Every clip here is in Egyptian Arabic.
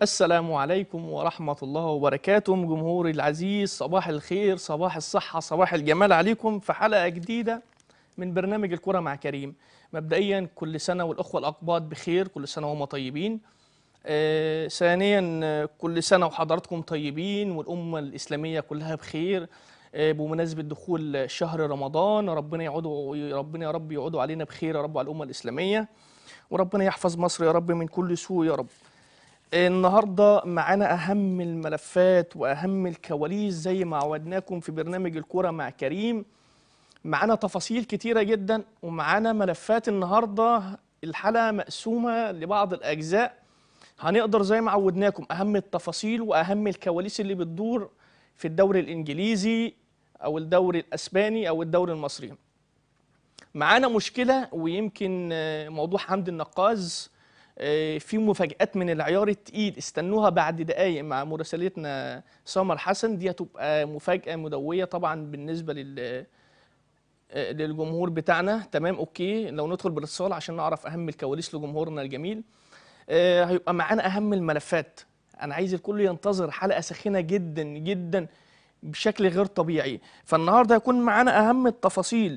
السلام عليكم ورحمة الله وبركاته جمهوري العزيز صباح الخير صباح الصحة صباح الجمال عليكم في حلقة جديدة من برنامج الكرة مع كريم مبدئيا كل سنة والأخوة الأقباط بخير كل سنة وهم طيبين آه ثانيا آه، كل سنة وحضراتكم طيبين والأمة الإسلامية كلها بخير آه بمناسبة دخول شهر رمضان ربنا يعودوا ربنا يا رب يعودوا علينا بخير يا رب على الأمة الإسلامية وربنا يحفظ مصر يا رب من كل سوء يا رب النهارده معانا اهم الملفات واهم الكواليس زي ما عودناكم في برنامج الكوره مع كريم معانا تفاصيل كتيره جدا ومعانا ملفات النهارده الحلقه مقسومه لبعض الاجزاء هنقدر زي ما عودناكم اهم التفاصيل واهم الكواليس اللي بتدور في الدوري الانجليزي او الدوري الاسباني او الدوري المصري معانا مشكله ويمكن آه، موضوع حمد النقاز آه، في مفاجآت من العيار التقيل استنوها بعد دقايق مع مراسلتنا سمر حسن دي هتبقى مفاجأة مدوية طبعا بالنسبة لل آه، للجمهور بتاعنا تمام اوكي لو ندخل بالاتصال عشان نعرف اهم الكواليس لجمهورنا الجميل آه، هيبقى معانا اهم الملفات انا عايز الكل ينتظر حلقة سخينة جدا جدا بشكل غير طبيعي فالنهارده هيكون معانا اهم التفاصيل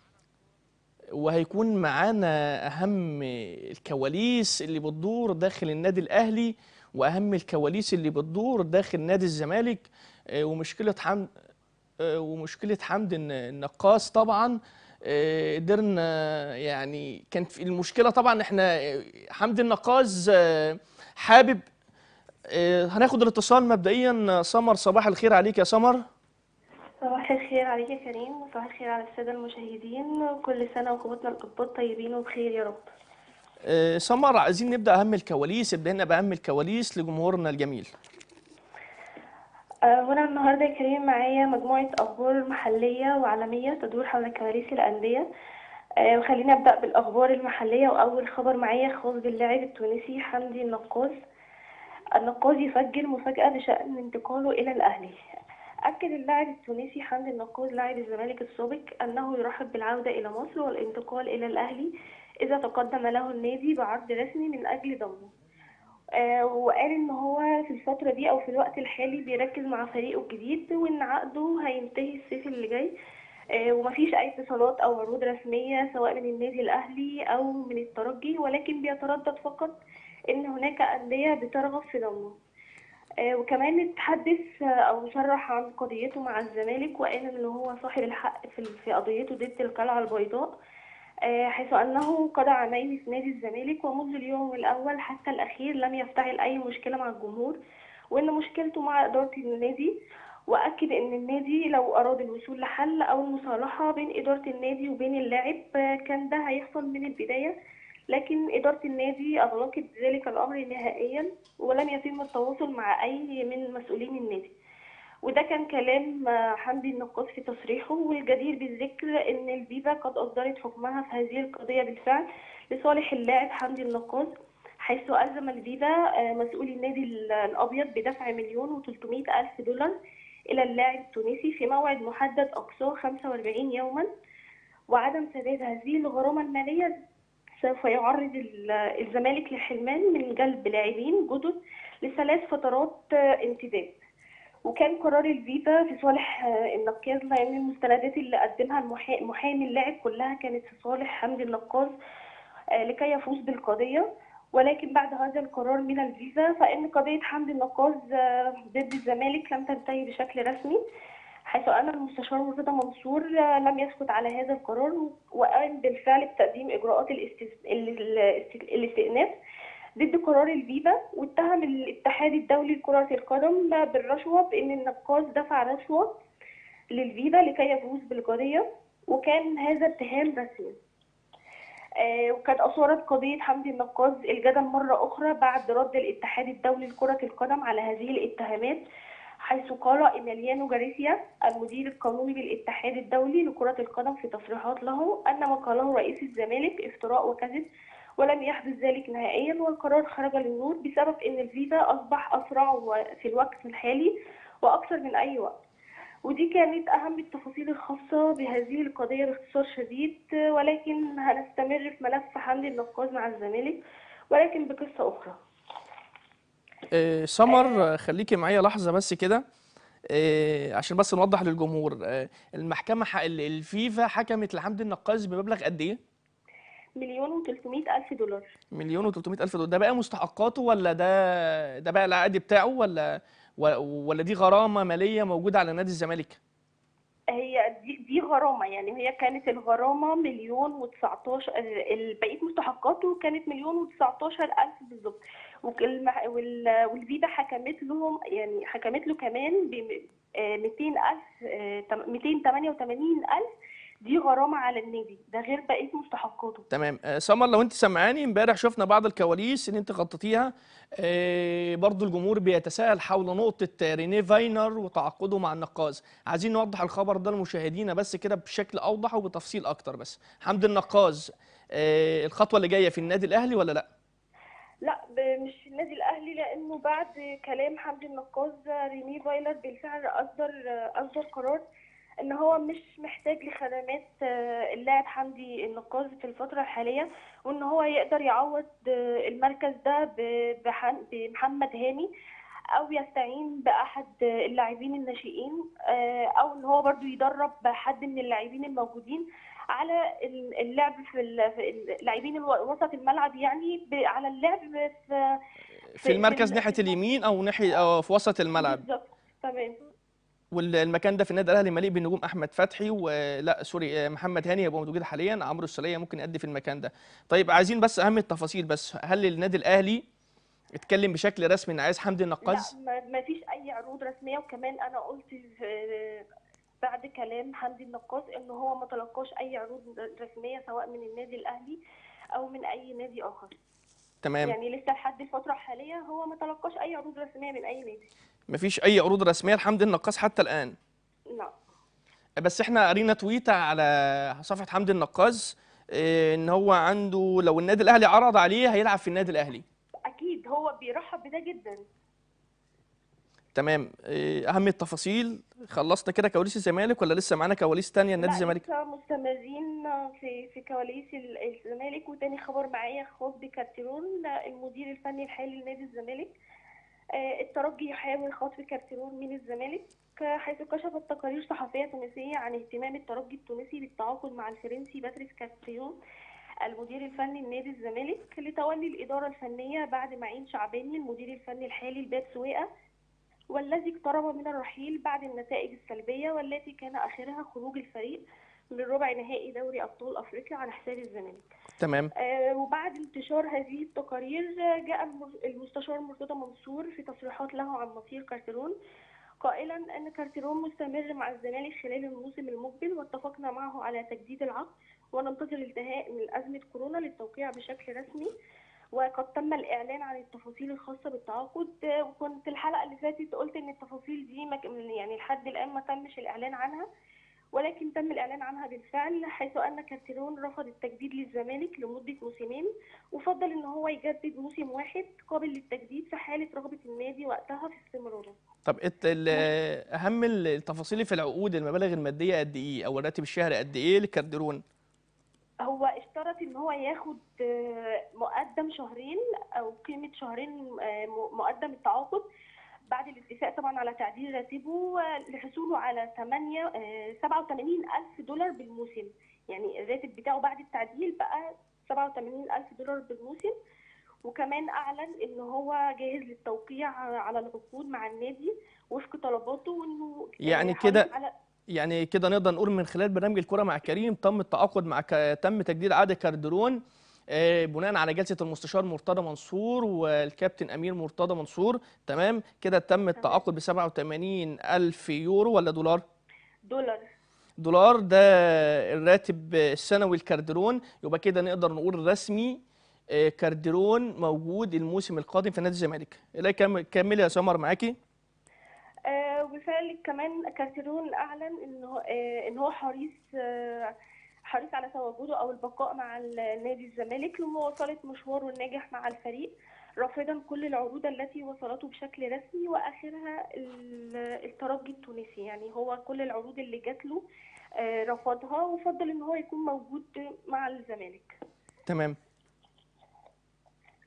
وهيكون معانا اهم الكواليس اللي بتدور داخل النادي الاهلي واهم الكواليس اللي بتدور داخل نادي الزمالك آه، ومشكله حمد آه، ومشكله حمد الن- النقاص طبعا آه، قدرنا يعني كان في المشكله طبعا احنا آه، حمد النقاز آه، حابب آه، هناخد الاتصال مبدئيا سمر صباح الخير عليك يا سمر صباح الخير عليك يا كريم وصباح الخير على السادة المشاهدين كل سنة وقوتنا الأقباط طيبين وبخير يا رب آه، سمر عايزين نبدا اهم الكواليس ابدا لنا باهم الكواليس لجمهورنا الجميل آه، وأنا النهاردة يا كريم معايا مجموعة أخبار محلية وعالمية تدور حول كواليس الأندية آه، وخليني أبدأ بالأخبار المحلية وأول خبر معايا خاص باللاعب التونسي حمدي النقاز النقاز يسجل مفاجأة بشأن انتقاله إلى الأهلي أكد اللاعب التونسي حمدي النقاز لاعب الزمالك السابق أنه يرحب بالعودة إلى مصر والانتقال إلى الأهلي إذا تقدم له النادي بعرض رسمي من أجل ضمه آه، وقال ان هو في الفترة دي او في الوقت الحالي بيركز مع فريقه الجديد وان عقده هينتهي الصيف اللي جاي آه، ومفيش اي اتصالات او عروض رسمية سواء من النادي الاهلي او من الترجي ولكن بيتردد فقط ان هناك اندية بترغب في ضمه آه، وكمان اتحدث آه، او صرح عن قضيته مع الزمالك وقال ان هو صاحب الحق في في قضيته ضد القلعة البيضاء آه، حيث أنه قضى عامين في نادي الزمالك ومنذ اليوم الأول حتى الأخير لم يفتعل أي مشكلة مع الجمهور وإن مشكلته مع إدارة النادي وأكد إن النادي لو أراد الوصول لحل أو المصالحة بين إدارة النادي وبين اللاعب آه، كان ده هيحصل من البداية لكن إدارة النادي أغلقت ذلك الأمر نهائيا ولم يتم التواصل مع أي من مسؤولين النادي وده كان كلام آه، حمدي النقاش في تصريحه والجدير بالذكر ان الفيفا قد اصدرت حكمها في هذه القضيه بالفعل لصالح اللاعب حمدي النقاش حيث الزم الفيفا آه، مسؤول النادي ال- الابيض بدفع مليون وتلتمائة الف دولار الى اللاعب التونسي في موعد محدد اقصاه 45 يوما وعدم سداد هذه الغرامه الماليه سوف يعرض ال- الزمالك لحرمان من جلب لاعبين جدد لثلاث فترات آه، انتداب وكان قرار الفيفا في صالح آه، النقاز لان المستندات اللي قدمها المحا- محامي اللاعب كلها كانت في صالح حمدي النقاز آه، لكي يفوز بالقضيه ولكن بعد هذا القرار من الفيفا فان قضيه حمدي النقاز آه، ضد الزمالك لم تنتهي بشكل رسمي حيث ان المستشار مرتضى منصور آه، لم يسكت على هذا القرار وقام بالفعل بتقديم اجراءات الاستس- ال- ال- الاستئناف ضد قرار الفيفا واتهم الاتحاد الدولي لكرة القدم بالرشوة بأن النقاص دفع رشوة للفيفا لكي يفوز بالقضية وكان هذا اتهام رسمي آه، وكانت أثارت قضية حمدي النقاز الجدل مرة أخرى بعد رد الاتحاد الدولي لكرة القدم على هذه الاتهامات حيث قال إيميليانو جاريسيا المدير القانوني بالاتحاد الدولي لكرة القدم في تصريحات له أن ما قاله رئيس الزمالك افتراء وكذب ولم يحدث ذلك نهائيا والقرار خرج للنور بسبب ان الفيفا اصبح اسرع و- في الوقت الحالي واكثر من اي وقت ودي كانت اهم التفاصيل الخاصه بهذه القضيه باختصار شديد ولكن هنستمر في ملف حمدي النقاز مع الزمالك ولكن بقصه اخرى آه، سمر آه، خليكي معايا لحظة بس كده آه، عشان بس نوضح للجمهور آه، المحكمة ح- ال- الفيفا حكمت لحمدي النقاز بمبلغ قد ايه؟ مليون و300 ألف دولار مليون و300 ألف دولار ده بقى مستحقاته ولا ده ده بقى العقد بتاعه ولا و- ولا دي غرامة مالية موجودة على نادي الزمالك؟ هي دي دي غرامة يعني هي كانت الغرامة مليون و19 بقية مستحقاته كانت مليون و19 ألف بالظبط والمح- وال- والفيفا حكمت لهم يعني حكمت له كمان ب 200 ألف 288 ألف دي غرامة على النادي ده غير بقية مستحقاته تمام آه، سمر لو انت سمعاني امبارح شفنا بعض الكواليس اللي انت غطيتيها آه، برضو الجمهور بيتساءل حول نقطة رينيه فاينر وتعاقده مع النقاز عايزين نوضح الخبر ده لمشاهدينا بس كده بشكل اوضح وبتفصيل اكتر بس حمدي النقاز آه، الخطوة اللي جاية في النادي الاهلي ولا لا لا ب- مش النادي الاهلي لانه بعد كلام حمدي النقاز ريني فايلر بالفعل اصدر اصدر قرار ان هو مش محتاج لخدمات آه، اللاعب حمدي النقاز في الفتره الحاليه وان هو يقدر يعوض آه، المركز ده ب- بحن- بمحمد هاني او يستعين باحد آه، اللاعبين الناشئين آه، او ان هو برضو يدرب حد من اللاعبين الموجودين على ال- اللعب في ال- في اللاعبين الو- وسط الملعب يعني ب- على اللعب في في المركز ال- ناحية اليمين او ناحية أو في وسط الملعب بالظبط تمام والمكان ده في النادي الاهلي مليء بالنجوم احمد فتحي ولا سوري آه، محمد هاني هيبقى موجود حاليا عمرو السوليه ممكن يأدي في المكان ده طيب عايزين بس اهم التفاصيل بس هل النادي الاهلي اتكلم بشكل رسمي ان عايز حمدي النقاز لا ما- ما فيش اي عروض رسميه وكمان انا قلت في- بعد كلام حمدي النقاص ان هو ما تلقاش اي عروض رسميه سواء من النادي الاهلي او من اي نادي اخر تمام يعني لسه لحد الفتره الحاليه هو ما تلقاش اي عروض رسميه من اي نادي مفيش اي عروض رسميه لحمدي النقاز حتى الان لا بس احنا قرينا تويته على صفحه حمدي النقاز آه، ان هو عنده لو النادي الاهلي عرض عليه هيلعب في النادي الاهلي اكيد هو بيرحب بده جدا تمام آه، اهم التفاصيل خلصنا كده كواليس الزمالك ولا لسه معانا كواليس تانية النادي لا الزمالك لسه مستمرين في في كواليس ال- الزمالك وتاني خبر معايا خاص بكارتيرون المدير الفني الحالي لنادي الزمالك آه، الترجي يحاول خطف كارتيرون من الزمالك آه، حيث كشفت تقارير صحفية تونسية عن اهتمام الترجي التونسي بالتعاقد مع الفرنسي باتريس كارتيرون المدير الفني لنادي الزمالك لتولي الإدارة الفنية بعد معين شعباني المدير الفني الحالي لباب سويقة والذي اقترب من الرحيل بعد النتائج السلبية والتي كان آخرها خروج الفريق من ربع نهائي دوري أبطال أفريقيا على حساب الزمالك تمام آه، وبعد انتشار هذه التقارير آه، جاء الم- المستشار مرتضى منصور في تصريحات له عن مصير كارتيرون قائلا ان كارتيرون مستمر مع الزمالك خلال الموسم المقبل واتفقنا معه على تجديد العقد وننتظر الانتهاء من ازمه كورونا للتوقيع بشكل رسمي وقد تم الاعلان عن التفاصيل الخاصه بالتعاقد آه، وكنت الحلقه اللي فاتت قلت ان التفاصيل دي ما ك- يعني لحد الان ما تمش الاعلان عنها ولكن تم الإعلان عنها بالفعل حيث أن كارتيرون رفض التجديد للزمالك لمدة موسمين وفضل إن هو يجدد موسم واحد قابل للتجديد في حالة رغبة النادي وقتها في استمراره. طب الت- ال- اهم التفاصيل في العقود المبالغ الماديه قد ايه او الراتب الشهري قد ايه لكارديرون هو اشترط إن هو ياخد آه، مقدم شهرين أو قيمة شهرين آه، م- مقدم التعاقد بعد الاتفاق طبعا على تعديل راتبه آه، لحصوله على 8 آه، 87 ألف دولار بالموسم يعني الراتب بتاعه بعد التعديل بقى 87 ألف دولار بالموسم وكمان أعلن إن هو جاهز للتوقيع على العقود مع النادي وفق طلباته وإنه يعني حريص كده على يعني كده نقدر نقول من خلال برنامج الكرة مع كريم تم التعاقد مع ك... تم تجديد عقد كاردرون آه، بناء على جلسة المستشار مرتضى منصور والكابتن أمير مرتضى منصور تمام كده تم التعاقد ب 87 ألف يورو ولا دولار؟ دولار دولار ده الراتب السنوي الكاردرون يبقى كده نقدر نقول رسمي آه، كاردرون موجود الموسم القادم في نادي الزمالك لا كم- كملي يا سمر معاكي آه وفعلا كمان كارتيرون اعلن ان هو آه ان هو حريص آه حريص على تواجده او البقاء مع ال- نادي الزمالك لمواصله مشواره الناجح مع الفريق رافضا كل العروض التي وصلته بشكل رسمي واخرها ال- الترجي التونسي يعني هو كل العروض اللي جات له آه رفضها وفضل ان هو يكون موجود مع الزمالك تمام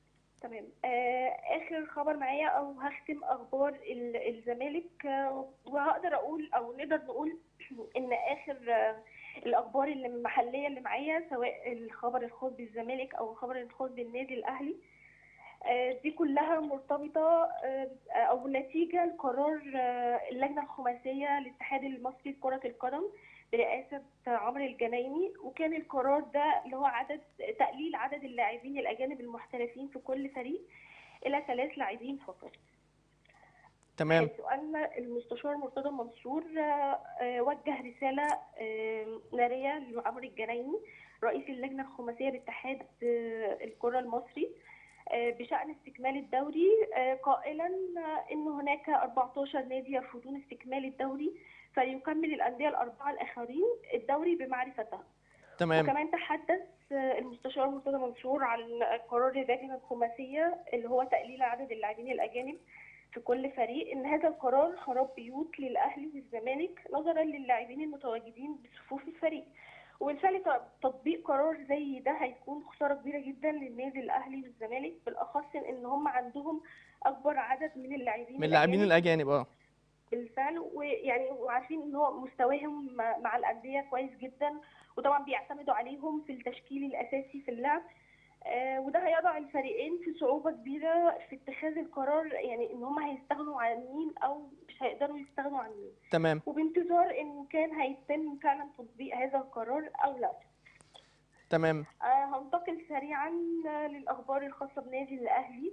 تمام آه، اخر خبر معايا او هختم اخبار ال- الزمالك آه، وهقدر اقول او نقدر نقول ان اخر آه، الاخبار اللي المحليه اللي معايا سواء الخبر الخاص بالزمالك او الخبر الخاص بالنادي الاهلي آه، دي كلها مرتبطه آه، او نتيجه لقرار آه، اللجنه الخماسيه للاتحاد المصري لكره القدم برئاسه عمرو الجنايني وكان القرار ده اللي هو عدد تقليل عدد اللاعبين الاجانب المحترفين في كل فريق الى ثلاث لاعبين فقط. تمام سؤالنا المستشار مرتضى منصور آه، آه، وجه رساله آه، ناريه لعمرو الجنايني رئيس اللجنه الخماسيه باتحاد آه، الكره المصري آه، بشان استكمال الدوري آه، قائلا آه، ان هناك 14 نادي يرفضون استكمال الدوري فليكمل الانديه الاربعه الاخرين الدوري بمعرفتها. تمام وكمان تحدث آه، المستشار مرتضى منصور عن قرار اللجنه الخماسيه اللي هو تقليل عدد اللاعبين الاجانب في كل فريق ان هذا القرار خراب بيوت للاهلي والزمالك نظرا للاعبين المتواجدين بصفوف الفريق وبالفعل ت- تطبيق قرار زي ده هيكون خساره كبيره جدا للنادي الاهلي والزمالك بالاخص ان هم عندهم اكبر عدد من اللاعبين من اللاعبين الأجانب. الاجانب اه بالفعل ويعني وعارفين ان هو مستواهم مع مع الانديه كويس جدا وطبعا بيعتمدوا عليهم في التشكيل الاساسي في اللعب آه، وده هيضع الفريقين في صعوبه كبيره في اتخاذ القرار يعني ان هم هيستغنوا عن مين او مش هيقدروا يستغنوا عن مين تمام وبانتظار ان كان هيتم فعلا تطبيق هذا القرار او لا تمام آه، هنتقل سريعا آه، للاخبار الخاصه بنادي الاهلي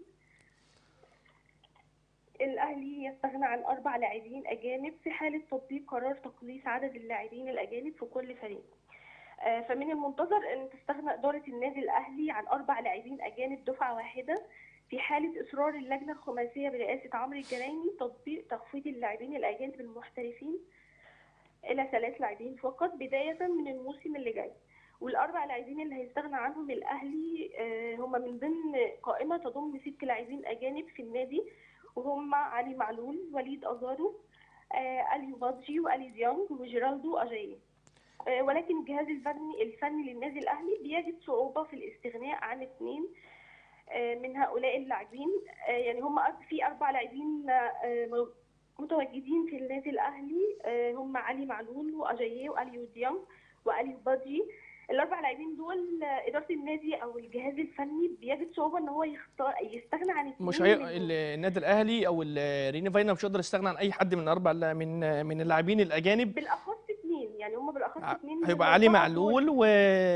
الاهلي يستغنى عن اربع لاعبين اجانب في حاله تطبيق قرار تقليص عدد اللاعبين الاجانب في كل فريق آه، فمن المنتظر ان تستغنى اداره النادي الاهلي عن اربع لاعبين اجانب دفعه واحده في حاله اصرار اللجنه الخماسيه برئاسه عمرو الجنايني تطبيق تخفيض اللاعبين الاجانب المحترفين الى ثلاث لاعبين فقط بدايه من الموسم اللي جاي والاربع لاعبين اللي هيستغنى عنهم الاهلي آه، هم من ضمن قائمه تضم ست لاعبين اجانب في النادي وهم علي معلول وليد ازارو آه، اليو بادجي والي ديانج وجيرالدو اجاي آه، ولكن الجهاز الفني الفني للنادي الاهلي بيجد صعوبه في الاستغناء عن اثنين آه، من هؤلاء اللاعبين آه، يعني هم أك- في اربع لاعبين آه، مو- متواجدين في النادي الاهلي آه، هم علي معلول واجاييه واليو ديانج واليو بادجي الاربع لاعبين دول آه، اداره النادي او الجهاز الفني بيجد صعوبه ان هو يختار يستغنى عن اثنين مش هي... منهم. ال- النادي الاهلي او ال- ريني فاينا مش هيقدر يستغنى عن اي حد من الاربع من من اللاعبين الاجانب بالاخص اثنين يعني هم بالاخص ع- اثنين من هيبقى علي الأربعة دول. معلول و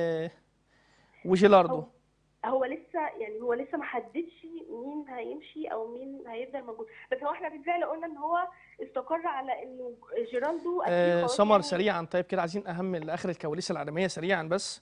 وجيلاردو هو هو لسه يعني هو لسه ما حددش مين هيمشي او مين هيفضل موجود بس هو احنا بالفعل قلنا ان هو استقر على انه جيرالدو أكيد آه خلاص سمر يعني سريعا طيب كده عايزين اهم اخر الكواليس العالميه سريعا بس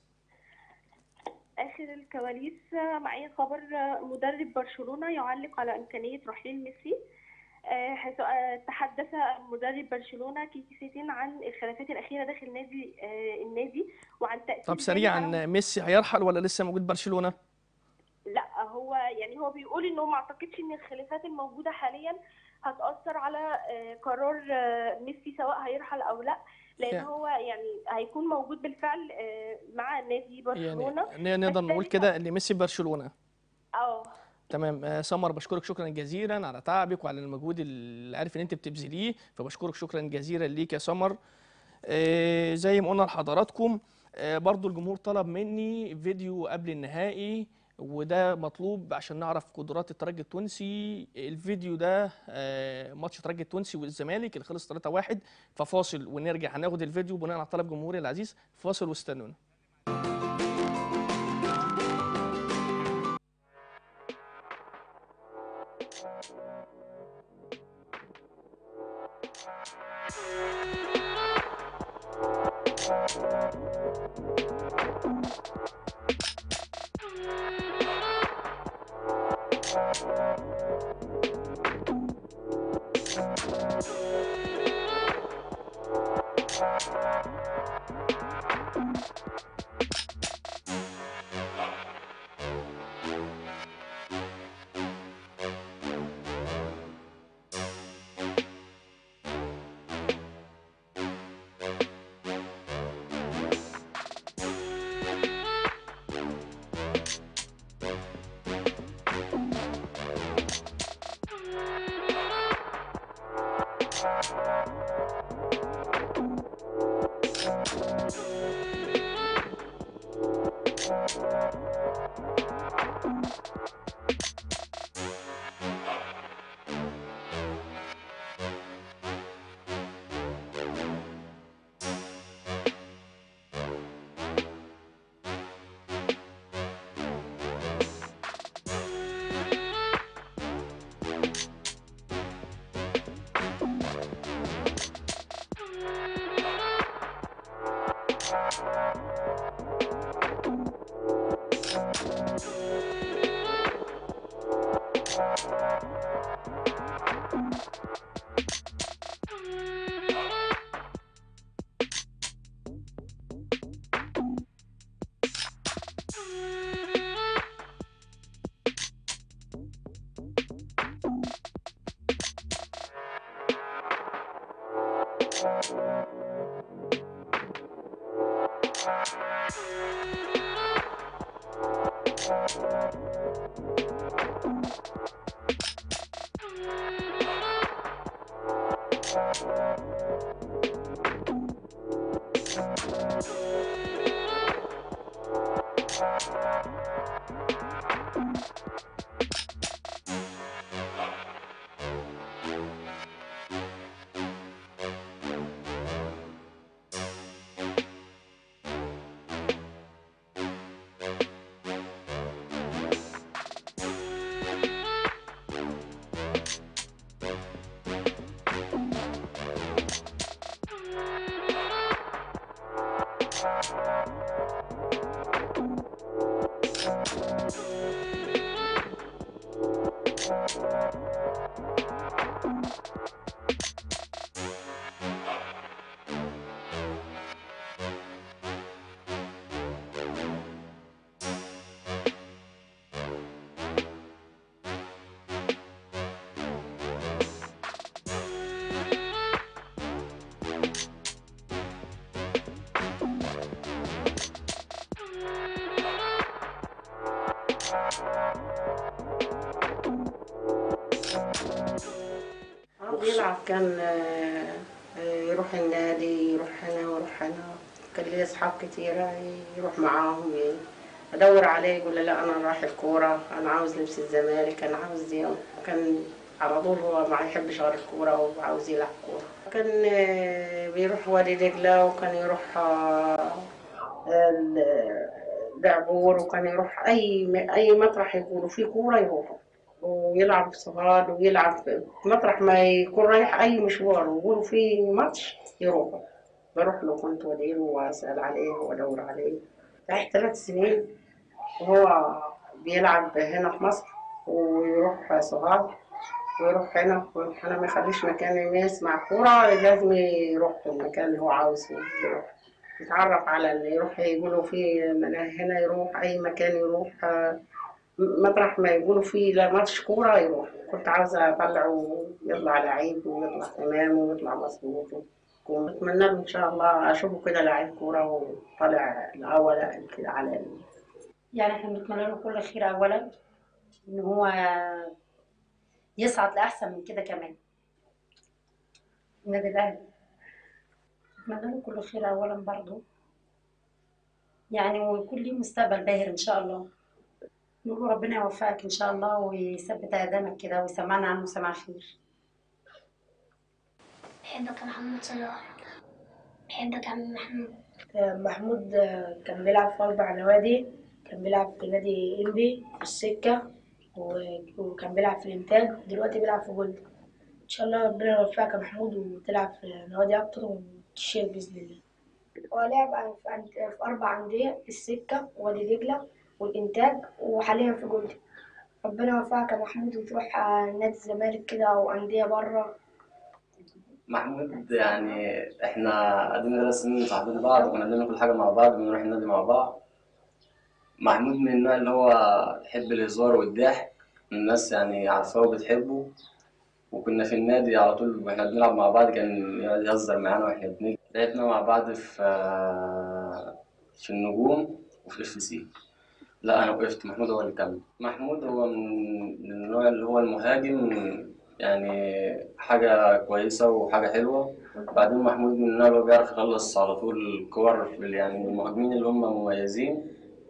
اخر الكواليس معايا خبر مدرب برشلونه يعلق على امكانيه رحيل ميسي آه، حيث آه، تحدث مدرب برشلونه كيكي سيتين عن الخلافات الاخيره داخل نادي آه، النادي وعن تاثير طب ذلك سريعا على ميسي هيرحل ولا لسه موجود برشلونه لا هو يعني هو بيقول انه ما اعتقدش ان الخلافات الموجوده حاليا هتاثر على آه، قرار آه، ميسي سواء هيرحل او لا لان يعني- هو يعني هيكون موجود بالفعل آه، مع نادي برشلونه يعني ن- نقدر بس نقول ذلك- كده ان ميسي برشلونه اه تمام آه، سمر بشكرك شكرا جزيلا على تعبك وعلى المجهود اللي عارف ان انت بتبذليه فبشكرك شكرا جزيلا ليك يا سمر آه، زي ما قلنا لحضراتكم آه، برضو الجمهور طلب مني فيديو قبل النهائي وده مطلوب عشان نعرف قدرات الترجي التونسي الفيديو ده آه، ماتش الترجي التونسي والزمالك اللي خلص 3-1 ففاصل ونرجع هناخد الفيديو بناء على طلب جمهوري العزيز فاصل واستنونا آه، بيلعب كان آه، آه، يروح النادي يروح هنا ويروح هنا كان لي اصحاب كتيرة يروح معاهم ي- ادور عليه يقول لي لا انا رايح الكورة انا عاوز لبس الزمالك انا عاوز دي كان على طول هو ما يحبش غير الكورة وعاوز يلعب كورة كان آه، بيروح وادي دجلة وكان يروح آه، ال- دعبور وكان يروح اي اي مطرح يقولوا فيه كورة يروحوا ويلعب صغار ويلعب مطرح ما يكون رايح أي مشوار ويقولوا في ماتش يروح بروح له كنت وديله وأسأل عليه وأدور عليه رايح ثلاث سنين وهو بيلعب هنا في مصر ويروح صغار ويروح هنا ويروح هنا ما يخليش مكان يسمع كورة لازم يروح في المكان اللي هو عاوز يروح يتعرف على اللي يروح يقولوا في من هنا يروح أي مكان يروح آه، مطرح ما يقولوا فيه لا ماتش كورة يروح كنت عاوزة أطلعه يطلع لعيب ويطلع تمام ويطلع مظبوط وأتمنى له إن شاء الله أشوفه كده لعيب كورة وطالع الأول كده على ال- يعني احنا بنتمنى له كل خير اولا ان هو يصعد لاحسن من كده كمان النادي الاهلي بنتمنى له كل خير اولا برضو يعني ويكون ليه مستقبل باهر ان شاء الله نقول له ربنا يوفقك ان شاء الله ويثبت اقدامك كده ويسمعنا عنه سماع خير بحبك يا محمد صلاح بحبك يا عم محمود محمود كان بيلعب في أربع نوادي كان بيلعب في نادي إنبي في السكة و- وكان بيلعب في الإنتاج ودلوقتي بيلعب في جولد إن شاء الله ربنا يوفقك يا محمود وتلعب في نوادي أكتر وتشير بإذن الله هو لعب في أند- في أربع أندية السكة ووادي دجلة والإنتاج وحاليا في جولد ربنا يوفقك يا محمود وتروح آه، نادي الزمالك كده وأندية بره محمود يعني احنا قعدنا ثلاث سنين مصاحبين بعض وكنا بنعمل كل حاجة مع بعض بنروح النادي مع بعض محمود من النوع اللي هو يحب الهزار والضحك الناس يعني عارفاه وبتحبه وكنا في النادي على طول واحنا بنلعب مع بعض كان يقعد يهزر معانا واحنا بنجري لعبنا مع بعض في في النجوم وفي اف سي لا انا وقفت محمود هو اللي كمل محمود هو من من النوع اللي هو المهاجم يعني حاجة كويسة وحاجة حلوة بعدين محمود من النوع اللي هو بيعرف يخلص على طول الكور في- يعني المهاجمين اللي هم مميزين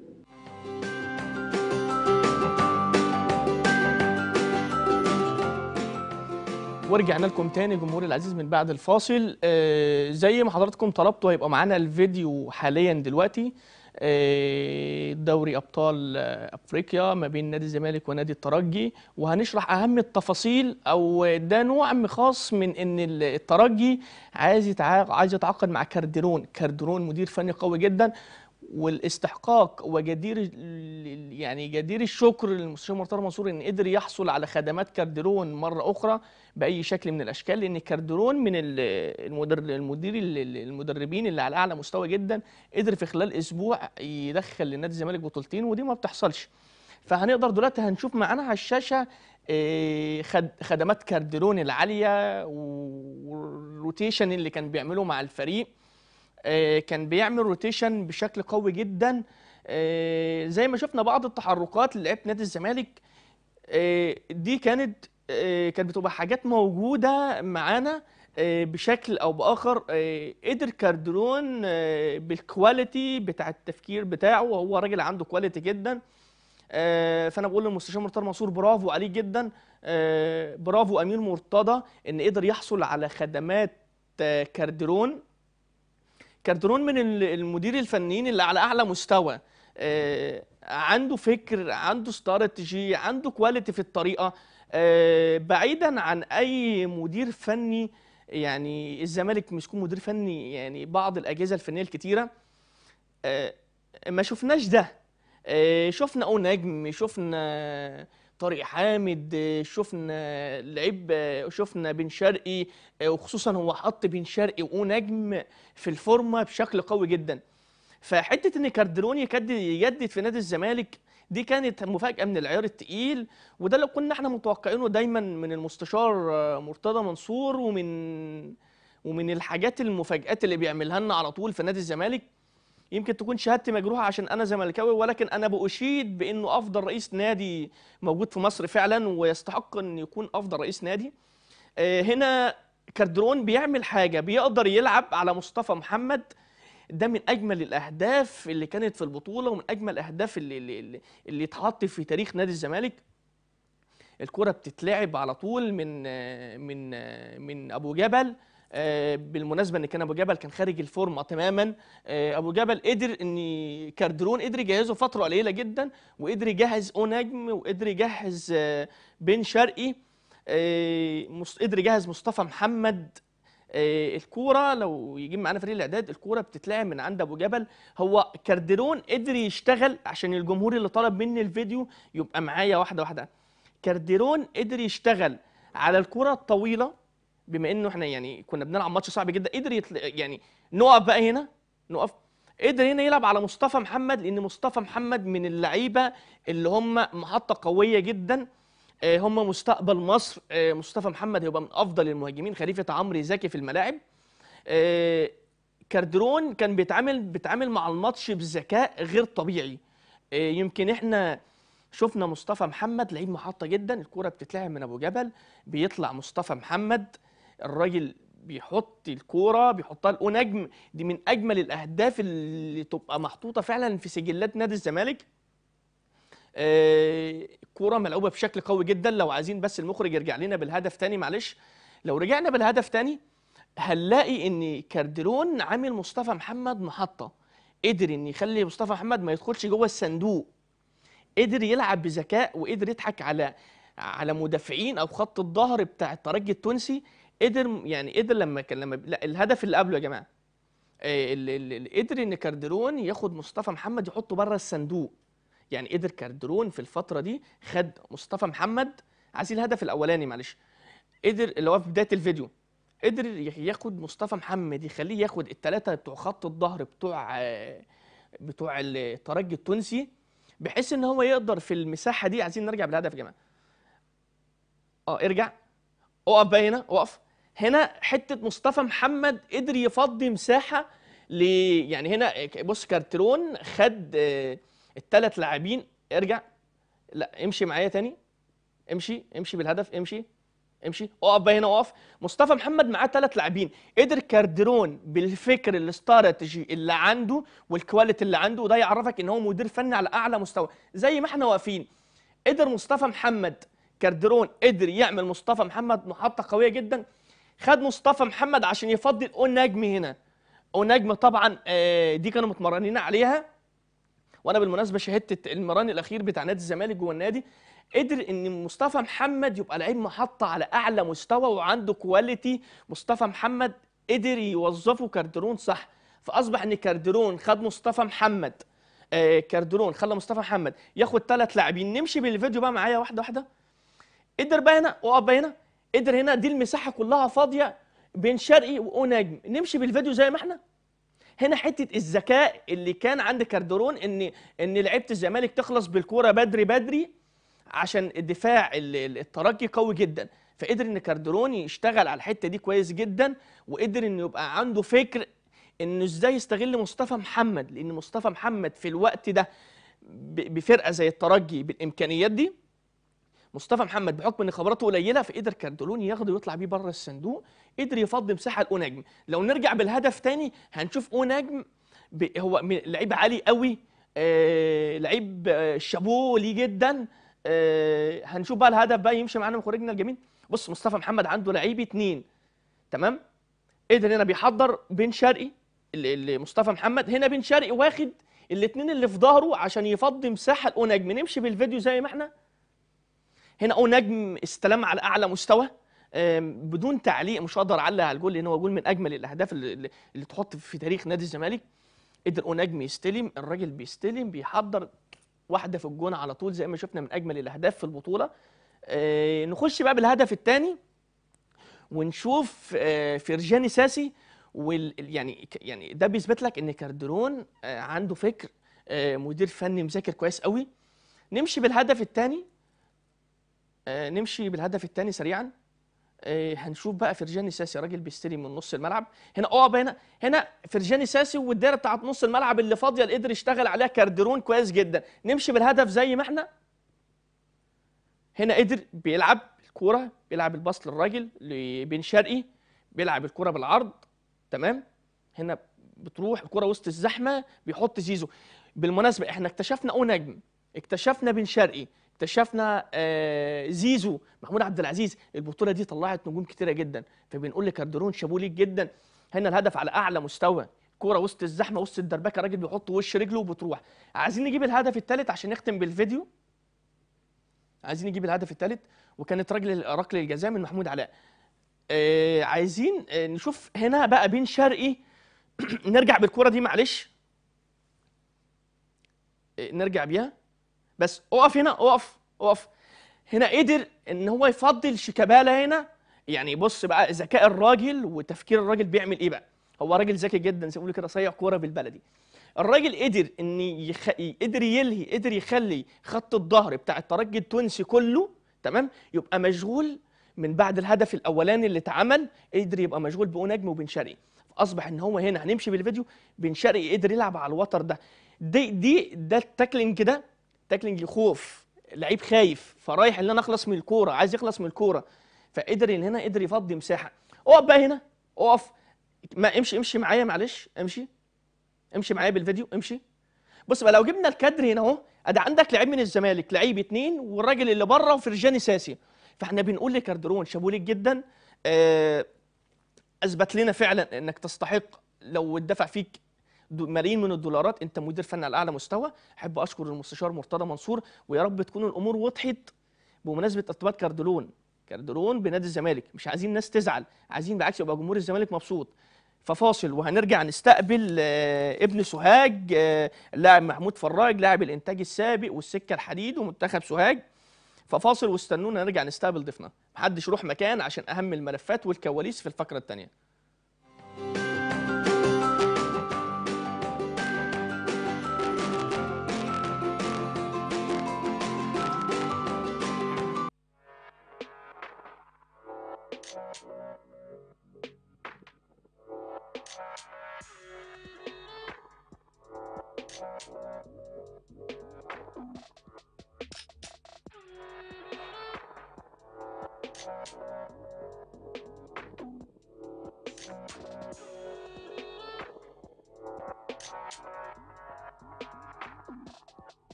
ورجعنا لكم تاني جمهور العزيز من بعد الفاصل آه زي ما حضراتكم طلبتوا هيبقى معانا الفيديو حاليا دلوقتي آه دوري ابطال آه، افريقيا ما بين نادي الزمالك ونادي الترجي وهنشرح اهم التفاصيل او ده نوع خاص من ان ال- الترجي عايز يتع- عايز يتعاقد مع كارديرون كارديرون مدير فني قوي جدا والاستحقاق وجدير ال- يعني جدير الشكر للمستشار مرتضى منصور ان قدر يحصل على خدمات كارديرون مره اخرى باي شكل من الاشكال لان كارديرون من ال- المدر المدير ال- المدربين اللي على اعلى مستوى جدا قدر في خلال اسبوع يدخل لنادي الزمالك بطولتين ودي ما بتحصلش فهنقدر دلوقتي هنشوف معانا على الشاشه آه، خد- خدمات كارديرون العاليه والروتيشن اللي كان بيعمله مع الفريق آه، كان بيعمل روتيشن بشكل قوي جدا آه، زي ما شفنا بعض التحركات للعيبه نادي الزمالك آه، دي كانت آه، كانت بتبقى حاجات موجوده معانا آه، بشكل او باخر آه، قدر كاردرون آه، بالكواليتي بتاع التفكير بتاعه وهو راجل عنده كواليتي جدا آه، فانا بقول للمستشار مرتضى منصور برافو عليه جدا آه، برافو امير مرتضى ان قدر يحصل على خدمات آه، كاردرون كاردرون من ال- المدير الفنيين اللي على اعلى مستوى آه، عنده فكر عنده استراتيجي عنده كواليتي في الطريقه آه، بعيدا عن اي مدير فني يعني الزمالك مسكون مدير فني يعني بعض الاجهزه الفنيه الكتيره آه، ما شفناش ده آه، شفنا او نجم شفنا طارق حامد آه، شفنا لعيب آه، شفنا بن شرقي آه، وخصوصا هو حط بن شرقي واو نجم في الفورمه بشكل قوي جدا فحته ان كاردرون يكد يجدد في نادي الزمالك دي كانت مفاجاه من العيار التقيل وده اللي كنا احنا متوقعينه دايما من المستشار آه، مرتضى منصور ومن ومن الحاجات المفاجآت اللي بيعملها لنا على طول في نادي الزمالك يمكن تكون شهادتي مجروحه عشان انا زملكاوي ولكن انا بأشيد بانه افضل رئيس نادي موجود في مصر فعلا ويستحق ان يكون افضل رئيس نادي آه، هنا كاردرون بيعمل حاجه بيقدر يلعب على مصطفى محمد ده من اجمل الاهداف اللي كانت في البطوله ومن اجمل الاهداف اللي اللي, اللي, اللي اتحط في تاريخ نادي الزمالك الكرة بتتلعب على طول من آه، من آه، من ابو جبل آه، بالمناسبه ان كان ابو جبل كان خارج الفورمه تماما آه، ابو جبل قدر ان كاردرون قدر يجهزه فتره قليله جدا وقدر يجهز او نجم وقدر يجهز آه، بن شرقي آه، مس- قدر يجهز مصطفى محمد آه، الكوره لو يجيب معانا فريق الاعداد الكوره بتتلعب من عند ابو جبل هو كاردرون قدر يشتغل عشان الجمهور اللي طلب مني الفيديو يبقى معايا واحده واحده كارديرون قدر يشتغل على الكره الطويله بما انه احنا يعني كنا بنلعب ماتش صعب جدا قدر يتل... يعني نقف بقى هنا نقف قدر هنا يلعب على مصطفى محمد لان مصطفى محمد من اللعيبه اللي هم محطه قويه جدا آه، هم مستقبل مصر آه، مصطفى محمد هيبقى من افضل المهاجمين خليفه عمرو زكي في الملاعب آه، كاردرون كان بيتعامل بيتعامل مع الماتش بذكاء غير طبيعي آه، يمكن احنا شفنا مصطفى محمد لعيب محطة جدا الكرة بتتلعب من ابو جبل بيطلع مصطفى محمد الراجل بيحط الكوره بيحطها لأو نجم دي من اجمل الاهداف اللي تبقى محطوطه فعلا في سجلات نادي الزمالك آه، كوره ملعوبه بشكل قوي جدا لو عايزين بس المخرج يرجع لنا بالهدف تاني معلش لو رجعنا بالهدف تاني هنلاقي ان كارديرون عامل مصطفى محمد محطه قدر ان يخلي مصطفى محمد ما يدخلش جوه الصندوق قدر يلعب بذكاء وقدر يضحك على على مدافعين او خط الظهر بتاع الترجي التونسي قدر يعني قدر لما كان لما لا الهدف اللي قبله يا جماعه آه، اللي اللي قدر ان كاردرون ياخد مصطفى محمد يحطه بره الصندوق يعني قدر كاردرون في الفتره دي خد مصطفى محمد عايزين الهدف الاولاني معلش قدر اللي هو في بدايه الفيديو قدر ياخد مصطفى محمد يخليه ياخد الثلاثه بتوع خط الظهر بتوع آه، بتوع الترجي التونسي بحيث ان هو يقدر في المساحه دي عايزين نرجع بالهدف يا جماعه اه ارجع اقف بقى هنا اقف هنا حته مصطفى محمد قدر يفضي مساحه ل يعني هنا بص كارترون خد الثلاث لاعبين ارجع لا امشي معايا تاني امشي امشي بالهدف امشي امشي اقف بقى هنا اقف مصطفى محمد معاه ثلاث لاعبين قدر كاردرون بالفكر الاستراتيجي اللي عنده والكواليتي اللي عنده وده يعرفك ان هو مدير فني على اعلى مستوى زي ما احنا واقفين قدر مصطفى محمد كاردرون قدر يعمل مصطفى محمد محطه قويه جدا خد مصطفى محمد عشان يفضل او نجم هنا او نجم طبعا آه، دي كانوا متمرنين عليها وانا بالمناسبه شهدت المران الاخير بتاع نادي الزمالك جوه النادي قدر ان مصطفى محمد يبقى لعيب محطه على اعلى مستوى وعنده كواليتي مصطفى محمد قدر يوظفه كاردرون صح فاصبح ان كاردرون خد مصطفى محمد آه كاردرون خلى مصطفى محمد ياخد ثلاث لاعبين نمشي بالفيديو بقى معايا واحده واحده قدر بقى هنا اقف بقى هنا قدر هنا دي المساحه كلها فاضيه بين شرقي واو نجم نمشي بالفيديو زي ما احنا هنا حته الذكاء اللي كان عند كاردرون ان ان لعيبه الزمالك تخلص بالكوره بدري بدري عشان الدفاع ال- ال- الترجي قوي جدا فقدر ان كاردرون يشتغل على الحته دي كويس جدا وقدر انه يبقى عنده فكر انه ازاي يستغل مصطفى محمد لان مصطفى محمد في الوقت ده ب- بفرقه زي الترجي بالامكانيات دي مصطفى محمد بحكم ان خبراته قليله فقدر كاردولون ياخده ويطلع بيه بره الصندوق قدر يفضي مساحه لاو نجم لو نرجع بالهدف تاني هنشوف او نجم ب- هو م- لعيب عالي قوي آه لعيب آه شابوه ليه جدا آه هنشوف بقى الهدف بقى يمشي معانا مخرجنا الجميل بص مصطفى محمد عنده لعيب اتنين تمام قدر هنا بيحضر بن شرقي اللي اللي مصطفى محمد هنا بن شرقي واخد الاثنين اللي في ظهره عشان يفضي مساحه لاو نجم نمشي بالفيديو زي ما احنا هنا او نجم استلم على اعلى مستوى آم، بدون تعليق مش هقدر اعلق على الجول لان هو جول من اجمل الاهداف اللي, اللي- اللي تحط في تاريخ نادي الزمالك قدر او نجم يستلم الراجل بيستلم بيحضر واحده في الجون على طول زي ما شفنا من اجمل الاهداف في البطوله آه، نخش بقى بالهدف الثاني ونشوف آه، فرجاني ساسي وال يعني ك- يعني ده بيثبت لك ان كاردرون آه، عنده فكر آه، مدير فني مذاكر كويس قوي نمشي بالهدف الثاني نمشي بالهدف الثاني سريعا آه، هنشوف بقى فرجاني ساسي راجل بيستلم من نص الملعب هنا اقف هنا هنا فرجاني ساسي والدايره بتاعت نص الملعب اللي فاضيه اللي قدر يشتغل عليها كاردرون كويس جدا نمشي بالهدف زي ما احنا هنا قدر بيلعب الكوره بيلعب الباص للراجل لبن شرقي بيلعب الكوره بالعرض تمام هنا بتروح الكوره وسط الزحمه بيحط زيزو بالمناسبه احنا اكتشفنا او نجم اكتشفنا بن شرقي اكتشفنا آه زيزو محمود عبد العزيز البطوله دي طلعت نجوم كتيره جدا فبنقول لكاردرون شابوه ليك جدا هنا الهدف على اعلى مستوى كوره وسط الزحمه وسط الدربكه راجل بيحط وش رجله وبتروح عايزين نجيب الهدف الثالث عشان نختم بالفيديو عايزين نجيب الهدف الثالث وكانت رجل ركله الجزاء من محمود علاء آه عايزين آه نشوف هنا بقى بن شرقي نرجع بالكوره دي معلش آه نرجع بيها بس اقف هنا اقف اقف هنا قدر ان هو يفضل شيكابالا هنا يعني بص بقى ذكاء الراجل وتفكير الراجل بيعمل ايه بقى هو راجل ذكي جدا زي ما بيقولوا كده صيع كوره بالبلدي الراجل قدر ان يخ... قدر يلهي قدر يخلي خط الظهر بتاع الترجي التونسي كله تمام يبقى مشغول من بعد الهدف الاولاني اللي اتعمل قدر يبقى مشغول بأو نجم وبن شرقي اصبح ان هو هنا هنمشي بالفيديو بن شرقي قدر يلعب على الوتر ده دي دي ده التاكلينج ده تاكلينج خوف لعيب خايف فرايح ان انا اخلص من الكوره عايز يخلص من الكوره فقدر ان هنا قدر يفضي مساحه اقف بقى هنا اقف ما امشي امشي معايا معلش امشي امشي معايا بالفيديو امشي بص بقى لو جبنا الكادر هنا اهو ادي عندك لعيب من الزمالك لعيب اتنين والراجل اللي بره وفرجاني ساسي فاحنا بنقول لكاردرون شابوه ليك جدا آه، اثبت لنا فعلا انك تستحق لو اتدفع فيك دو- ملايين من الدولارات انت مدير فني على اعلى مستوى احب اشكر المستشار مرتضى منصور ويا رب تكون الامور وضحت بمناسبه ارتباط كاردلون كاردلون بنادي الزمالك مش عايزين ناس تزعل عايزين بالعكس يبقى جمهور الزمالك مبسوط ففاصل وهنرجع نستقبل آه، ابن سوهاج آه، اللاعب محمود فراج لاعب الانتاج السابق والسكه الحديد ومنتخب سوهاج ففاصل واستنونا نرجع نستقبل ضيفنا محدش يروح مكان عشان اهم الملفات والكواليس في الفقره الثانيه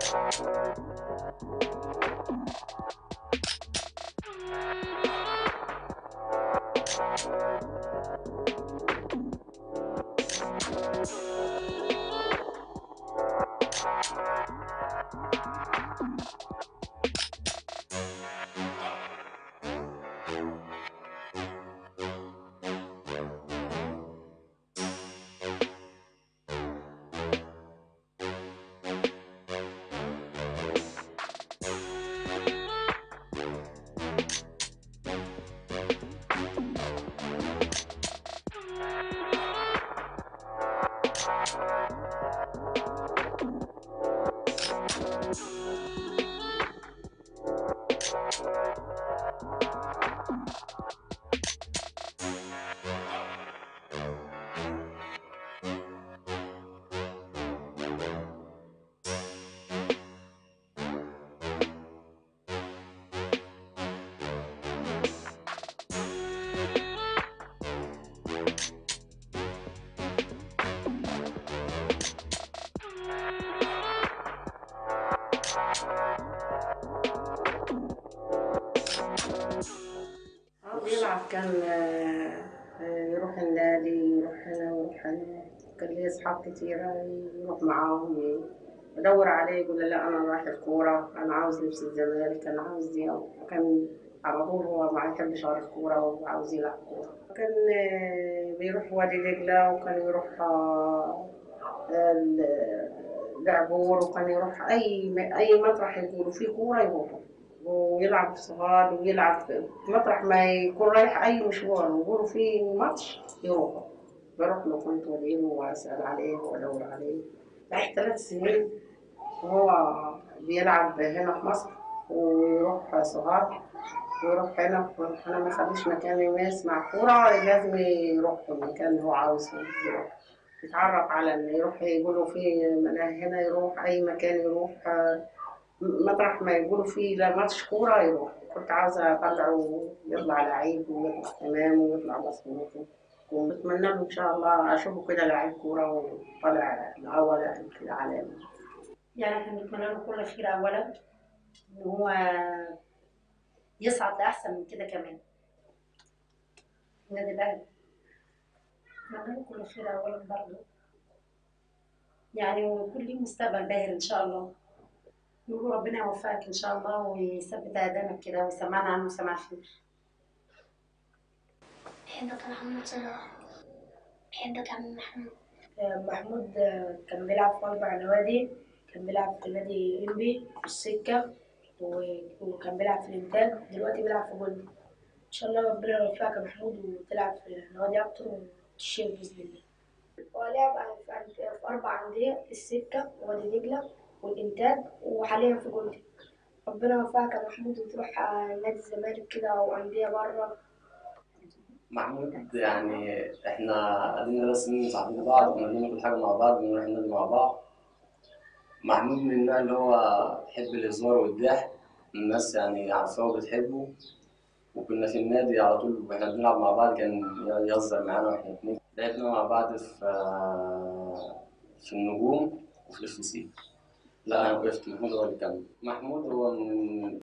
آه، بيلعب كان آه، آه، يروح النادي يروح هنا ويروح هنا كان ليه أصحاب كتيرة يروح معاهم ي- أدور عليه يقول لي لا أنا رايح الكورة أنا عاوز لبس الزمالك أنا عاوز دي كان على طول هو ما يحبش على الكورة وعاوز يلعب كورة كان آه، بيروح وادي دجلة وكان يروح آه، ال- العبور وكان يروح أي أي مطرح يقولوا فيه كورة يروح ويلعب في صغار ويلعب في مطرح ما يكون رايح أي مشوار ويقولوا فيه ماتش يروح بروح له كنت وليه وأسأل عليه وأدور عليه بعد ثلاث سنين وهو بيلعب هنا في مصر ويروح صغار ويروح هنا أنا ما خليش مكان يمارس مع كورة لازم يروح المكان اللي هو عاوزه يروح يتعرف على اللي يروح يقولوا فيه ملاهي هنا يروح أي مكان يروح آه، مطرح ما يقولوا فيه لا ماتش كورة يروح كنت عاوزة أطلعه يطلع لعيب ويطلع تمام ويطلع مظبوط وبتمنى له إن شاء الله أشوفه كده لعيب كورة وطلع الأول في العالم يعني احنا بنتمنى له كل خير اولا ان هو يصعد لاحسن من كده كمان النادي الاهلي بنتمنى له كل خير اولا برضه يعني ويكون ليه مستقبل باهر ان شاء الله نقول ربنا يوفقك ان شاء الله ويثبت اقدامك كده ويسمعنا عنه سماع خير بحبك يا محمد صلاح بحبك يا عم محمود آه، محمود آه، كان بيلعب في أربع نوادي كان بيلعب في نادي إنبي في السكة و- وكان بيلعب في الإنتاج دلوقتي بيلعب في جولد إن شاء الله ربنا يوفقك يا محمود وتلعب في نوادي أكتر وتشيل بإذن الله هو لعب في في أربع أندية السكة ووادي دجلة والإنتاج وحاليا في جولد ربنا يوفقك يا محمود وتروح آه، نادي الزمالك كده أو أندية بره محمود يعني احنا قاعدين ثلاث سنين مصاحبين بعض وكنا بنعمل كل حاجه مع بعض بنروح النادي مع بعض محمود من النوع اللي هو يحب الهزار والضحك الناس يعني عارفاه وبتحبه وكنا في النادي على طول واحنا بنلعب مع بعض كان يقعد يهزر معانا واحنا اتنين لعبنا مع بعض في في النجوم وفي الاف سي لا انا وقفت محمود هو اللي كمل محمود هو من